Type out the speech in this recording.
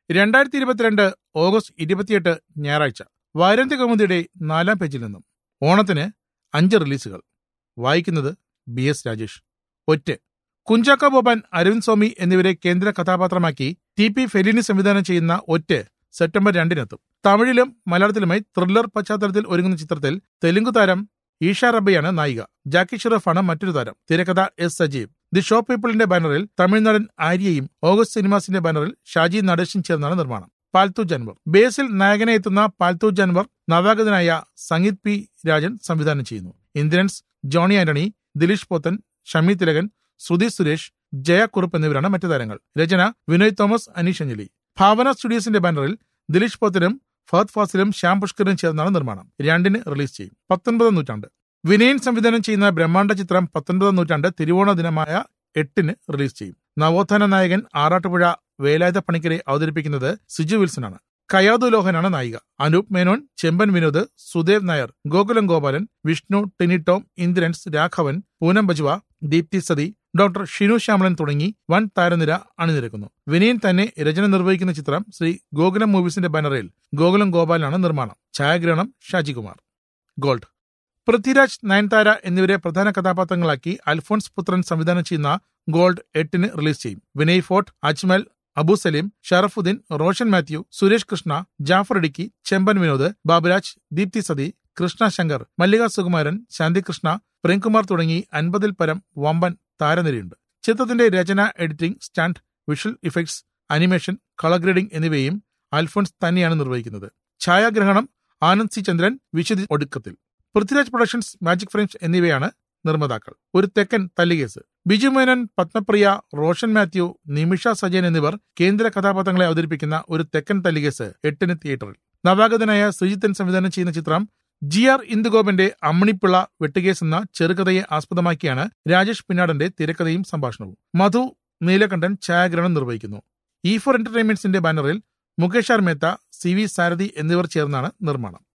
രണ്ടായിരത്തി ഇരുപത്തിരണ്ട് ഓഗസ്റ്റ് ഇരുപത്തിയെട്ട് ഞായറാഴ്ച വാരാന്ത്യ കൗമുദിയുടെ നാലാം പേജിൽ നിന്നും ഓണത്തിന് അഞ്ച് റിലീസുകൾ വായിക്കുന്നത് ബി എസ് രാജേഷ് ഒറ്റ കുഞ്ചാക്ക ബോബൻ അരവിന്ദ് സ്വാമി എന്നിവരെ കേന്ദ്ര കഥാപാത്രമാക്കി ടി പി ഫെലിനി സംവിധാനം ചെയ്യുന്ന ഒറ്റ സെപ്റ്റംബർ രണ്ടിനെത്തും തമിഴിലും മലയാളത്തിലുമായി ത്രില്ലർ പശ്ചാത്തലത്തിൽ ഒരുങ്ങുന്ന ചിത്രത്തിൽ തെലുങ്കു താരം ഈഷ റബ്ബയാണ് നായിക ജാക്കി ഷെറഫാണ് മറ്റൊരു താരം തിരക്കഥ എസ് സജീവ് ദി ഷോ പീപ്പിളിന്റെ ബാനറിൽ തമിഴ്നാടൻ ആര്യയും ഓഗസ്റ്റ് സിനിമാസിന്റെ ബാനറിൽ ഷാജി നടേശൻ ചേർന്നാണ് നിർമ്മാണം പാൽത്തു ജാൻവർ ബേസിൽ നായകനെ എത്തുന്ന പാൽത്തു ജാൻവർ നവാഗതനായ സംഗീത് പി രാജൻ സംവിധാനം ചെയ്യുന്നു ഇന്ദ്രൻസ് ജോണി ആന്റണി ദിലീഷ് പോത്തൻ ഷമി തിലകൻ ശ്രുതി സുരേഷ് ജയ കുറുപ്പ് എന്നിവരാണ് മറ്റു താരങ്ങൾ രചന വിനോയ് തോമസ് അനീഷ് അഞ്ജലി ഭാവന സ്റ്റുഡിയോസിന്റെ ബാനറിൽ ദിലീഷ് പോത്തനും ഫഹദ് ഫാസിലും ശ്യാം പുഷ്കറും ചേർന്നാണ് നിർമ്മാണം രണ്ടിന് റിലീസ് ചെയ്യും പത്തൊൻപതാം നൂറ്റാണ്ട് വിനയൻ സംവിധാനം ചെയ്യുന്ന ബ്രഹ്മാണ്ഡ ചിത്രം പത്തൊൻപതാം നൂറ്റാണ്ട് തിരുവോണ ദിനമായ എട്ടിന് റിലീസ് ചെയ്യും നവോത്ഥാന നായകൻ ആറാട്ടുപുഴ വേലായുധ പണിക്കരെ അവതരിപ്പിക്കുന്നത് സിജു വിൽസനാണ് കയാതു ലോഹനാണ് നായിക അനൂപ് മേനോൻ ചെമ്പൻ വിനോദ് സുദേവ് നായർ ഗോകുലം ഗോപാലൻ വിഷ്ണു ടിനി ടോം ഇന്ദ്രൻസ് രാഘവൻ പൂനം ബജ്വ ദീപ്തി സതി ഡോക്ടർ ഷിനു ശ്യാമളൻ തുടങ്ങി വൻ താരനിര അണിനിരക്കുന്നു വിനയൻ തന്നെ രചന നിർവഹിക്കുന്ന ചിത്രം ശ്രീ ഗോകുലം മൂവീസിന്റെ ബാനറിൽ ഗോകുലം ഗോപാലനാണ് നിർമ്മാണം ഛായാഗ്രഹണം ഷാജികുമാർ ഗോൾഡ് പൃഥ്വിരാജ് നയൻതാര എന്നിവരെ പ്രധാന കഥാപാത്രങ്ങളാക്കി അൽഫോൺസ് പുത്രൻ സംവിധാനം ചെയ്യുന്ന ഗോൾഡ് എട്ടിന് റിലീസ് ചെയ്യും വിനയ് ഫോർട്ട് അജ്മൽ അബു സലീം ഷറഫുദ്ദീൻ റോഷൻ മാത്യു സുരേഷ് കൃഷ്ണ ജാഫർ ഇടുക്കി ചെമ്പൻ വിനോദ് ബാബുരാജ് ദീപ്തി സതി കൃഷ്ണ ശങ്കർ മല്ലിക സുകുമാരൻ ശാന്തികൃഷ്ണ പ്രേംകുമാർ തുടങ്ങി അൻപതിൽ പരം വമ്പൻ താരനിരയുണ്ട് ചിത്രത്തിന്റെ രചന editing stunt visual effects animation colour grading എന്നിവയും അൽഫോൺസ് തന്നെയാണ് നിർവഹിക്കുന്നത് ഛായാഗ്രഹണം ആനന്ദ് സി ചന്ദ്രൻ വിശുദ്ധി ഒടുക്കത്തിൽ പൃഥ്വിരാജ് പ്രൊഡക്ഷൻസ് മാജിക് ഫ്രെയിംസ് എന്നിവയാണ് നിർമ്മാതാക്കൾ ഒരു തെക്കൻ തല്ലികേസ് ബിജു മേനൻ പത്മപ്രിയ റോഷൻ മാത്യു നിമിഷ സജയൻ എന്നിവർ കേന്ദ്ര കഥാപാത്രങ്ങളെ അവതരിപ്പിക്കുന്ന ഒരു തെക്കൻ തല്ലികേസ് എട്ടിന് തിയേറ്ററിൽ നവാഗതനായ ശ്രീജിത്തൻ സംവിധാനം ചെയ്യുന്ന ചിത്രം ജി ആർ ഇന്ദുഗോപന്റെ അമ്മണിപ്പിള്ള വെട്ടുകേസ് എന്ന ചെറുകഥയെ ആസ്പദമാക്കിയാണ് രാജേഷ് പിന്നാടന്റെ തിരക്കഥയും സംഭാഷണവും മധു നീലകണ്ഠൻ ഛായാഗ്രഹണം നിർവഹിക്കുന്നു ഇ ഫോർ എന്റർടൈൻമെന്റ്സിന്റെ ബാനറിൽ Mukesh R Mehta C V Sarathi എന്നിവർ ചേർന്നാണ് നിർമ്മാണം